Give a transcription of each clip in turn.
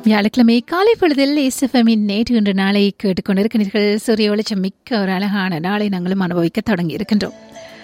வியாழக்கிழமை காலை பொழுதில் எஸ்எஃப்எம்மின் நேற்று இன்று நாளை கேட்டுக்கொண்டிருக்கிறீர்கள் சூரிய வெளிச்சம் மிக்க ஒரு அழகான நாளை நாங்களும் அனுபவிக்க தொடங்கி இருக்கின்றோம்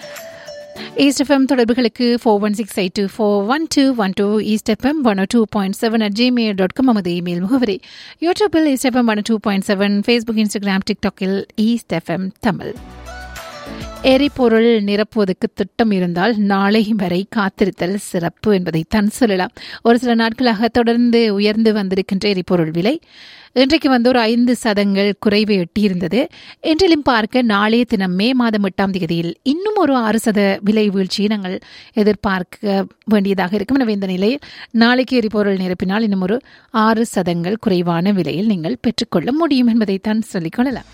ஈஸ்ட் எஃப்எம் தொடர்புகளுக்கு four one six eight two four one two one two East FM one two point seven at Gmail dot com நமது இமெயில் முகவரி யூடியூபில் East FM one two point seven Facebook Instagram டிக்டாக்கில் East FM Tamil எரிபொருள் நிரப்புவதற்கு திட்டம் இருந்தால் நாளை வரை காத்திருத்தல் சிறப்பு என்பதைத்தான் சொல்லலாம் ஒரு சில நாட்களாக தொடர்ந்து உயர்ந்து வந்திருக்கின்ற எரிபொருள் விலை இன்றைக்கு வந்து ஒரு ஐந்து சதங்கள் குறைவு எட்டியிருந்தது என்றிலும் பார்க்க நாளைய தினம் மே மாதம் எட்டாம் தேதியில் இன்னும் ஒரு ஆறு சத விலை வீழ்ச்சியை நாங்கள் எதிர்பார்க்க வேண்டியதாக இருக்கும் எனவே இந்த நிலையில் நாளைக்கு எரிபொருள் நிரப்பினால் இன்னும் ஒரு ஆறு சதங்கள் குறைவான விலையில் நீங்கள் பெற்றுக்கொள்ள முடியும் என்பதைத்தான் சொல்லிக்கொள்ளலாம்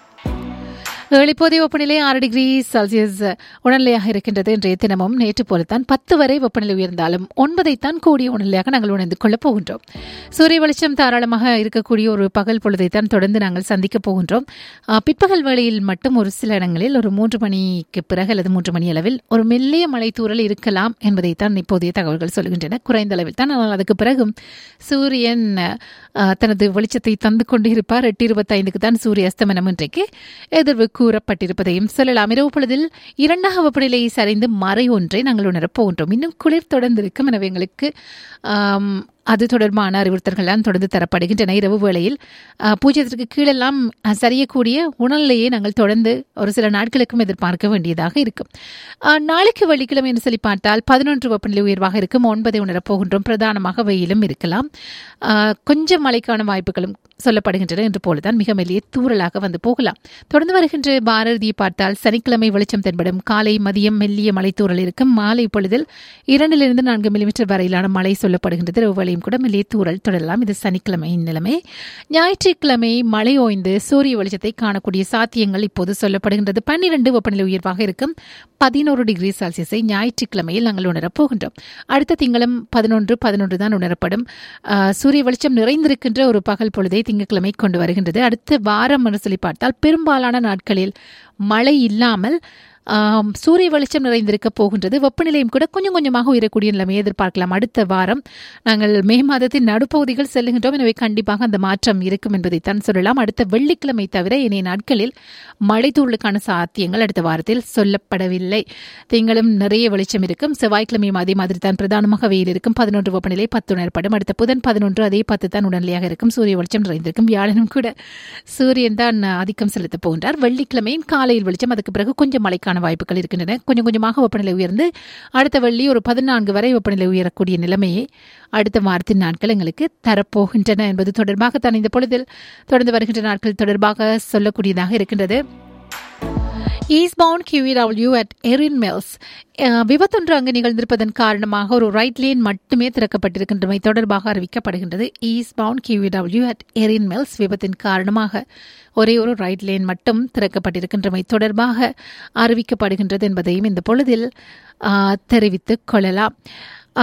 இப்போதைய வெப்பநிலை ஆறு டிகிரி செல்சியஸ் உணர்நிலையாக இருக்கின்றது இன்றைய தினமும் நேற்று போலத்தான் பத்து வரை வெப்பநிலை உயர்ந்தாலும் ஒன்பதைத்தான் கூடிய உணர்நிலையாக நாங்கள் உணர்ந்து கொள்ளப் போகின்றோம் சூரிய வெளிச்சம் தாராளமாக இருக்கக்கூடிய ஒரு பகல் பொழுதைத்தான் தொடர்ந்து நாங்கள் சந்திக்கப் போகின்றோம் பிற்பகல் வேளையில் மட்டும் ஒரு சில இடங்களில் ஒரு மூன்று மணிக்கு பிறகு அல்லது மூன்று மணி அளவில் ஒரு மெல்லிய மலை தூரல் இருக்கலாம் என்பதைத்தான் இப்போதைய தகவல்கள் சொல்கின்றன குறைந்த அளவில் தான் ஆனால் அதுக்கு பிறகும் சூரியன் தனது வெளிச்சத்தை தந்து கொண்டு இருப்பார் எட்டு இருபத்தைந்துக்கு தான் சூரிய அஸ்தமனம் இன்றைக்கு எதிர்வு கூறப்பட்டிருப்பதையும் சொல்லலாம் இரவு பொழுதில் இரண்டாக வெப்பநிலை சரிந்து மறை ஒன்றை நாங்கள் உணரப் போகின்றோம் இன்னும் குளிர் தொடர்ந்து இருக்கும் எனவே எங்களுக்கு அது தொடர்பான அறிவுறுத்தல்கள்லாம் தொடர்ந்து தரப்படுகின்றன இரவு வேளையில் பூஜ்ஜியத்திற்கு கீழெல்லாம் சரியக்கூடிய உணர்நிலையை நாங்கள் தொடர்ந்து ஒரு சில நாட்களுக்கும் எதிர்பார்க்க வேண்டியதாக இருக்கும் நாளைக்கு வெள்ளிக்கிழமை என்று சொல்லி பார்த்தால் பதினொன்று வெப்பநிலை உயர்வாக இருக்கும் ஒன்பதை உணரப் போகின்றோம் பிரதானமாக வெயிலும் இருக்கலாம் கொஞ்சம் மழைக்கான வாய்ப்புகளும் சொல்லப்படுகின்றன என்று போலதான் மிக மெல்லிய தூரலாக வந்து போகலாம் தொடர்ந்து வருகின்ற பாரதியை பார்த்தால் சனிக்கிழமை வெளிச்சம் தென்படும் காலை மதியம் மெல்லிய மலை தூரல் இருக்கும் மாலை பொழுதில் இரண்டிலிருந்து நான்கு மில்லிமீட்டர் வரையிலான மழை சொல்லப்படுகின்றது வேளையும் கூட மெல்லிய தூரல் தொடரலாம் இது சனிக்கிழமையின் நிலைமை ஞாயிற்றுக்கிழமை மழை ஓய்ந்து சூரிய வெளிச்சத்தை காணக்கூடிய சாத்தியங்கள் இப்போது சொல்லப்படுகின்றது பன்னிரண்டு வெப்பநிலை உயர்வாக இருக்கும் பதினோரு டிகிரி செல்சியஸை ஞாயிற்றுக்கிழமையில் நாங்கள் உணரப் போகின்றோம் அடுத்த திங்களும் பதினொன்று பதினொன்று தான் உணரப்படும் சூரிய வெளிச்சம் நிறைந்திருக்கின்ற ஒரு பகல் பொழுதை திங்கட்கிழமை கொண்டு வருகின்றது அடுத்த வாரம் என்று சொல்லி பார்த்தால் பெரும்பாலான நாட்களில் மழை இல்லாமல் சூரிய வெளிச்சம் நிறைந்திருக்க போகின்றது வெப்பநிலையும் கூட கொஞ்சம் கொஞ்சமாக உயரக்கூடிய நிலைமை எதிர்பார்க்கலாம் அடுத்த வாரம் நாங்கள் மே மாதத்தின் நடுப்பகுதிகள் செல்லுகின்றோம் எனவே கண்டிப்பாக அந்த மாற்றம் இருக்கும் என்பதைத்தான் சொல்லலாம் அடுத்த வெள்ளிக்கிழமை தவிர இணைய நாட்களில் மழை தூளுக்கான சாத்தியங்கள் அடுத்த வாரத்தில் சொல்லப்படவில்லை திங்களும் நிறைய வெளிச்சம் இருக்கும் செவ்வாய்க்கிழமையும் அதே மாதிரி தான் பிரதானமாக வெயில் இருக்கும் பதினொன்று வெப்பநிலை பத்து உணரப்படும் அடுத்த புதன் பதினொன்று அதே பத்து தான் உடனடியாக இருக்கும் சூரிய வெளிச்சம் நிறைந்திருக்கும் வியாழனும் கூட சூரியன் தான் ஆதிக்கம் செலுத்தப் போகின்றார் வெள்ளிக்கிழமையும் காலையில் வெளிச்சம் அதுக்கு பிறகு கொஞ்சம் மழைக்கான அதற்கான வாய்ப்புகள் இருக்கின்றன கொஞ்சம் கொஞ்சமாக வெப்பநிலை உயர்ந்து அடுத்த வெள்ளி ஒரு பதினான்கு வரை வெப்பநிலை உயரக்கூடிய நிலைமையை அடுத்த வாரத்தின் நாட்கள் எங்களுக்கு தரப்போகின்றன என்பது தொடர்பாகத்தான் இந்த பொழுதில் தொடர்ந்து வருகின்ற நாட்கள் தொடர்பாக சொல்லக்கூடியதாக இருக்கின்றது eastbound QEW at Erin Mills விபத்தொன்று அங்கு நிகழ்ந்திருப்பதன் காரணமாக ஒரு ரைட் லேன் மட்டுமே திறக்கப்பட்டிருக்கின்றமை தொடர்பாக அறிவிக்கப்படுகின்றது eastbound QEW at Erin Mills விபத்தின் காரணமாக ஒரே ஒரு ரைட் லேன் மட்டும் திறக்கப்பட்டிருக்கின்றமை தொடர்பாக அறிவிக்கப்படுகின்றது என்பதையும் இந்த பொழுதில் தெரிவித்துக் கொள்ளலாம்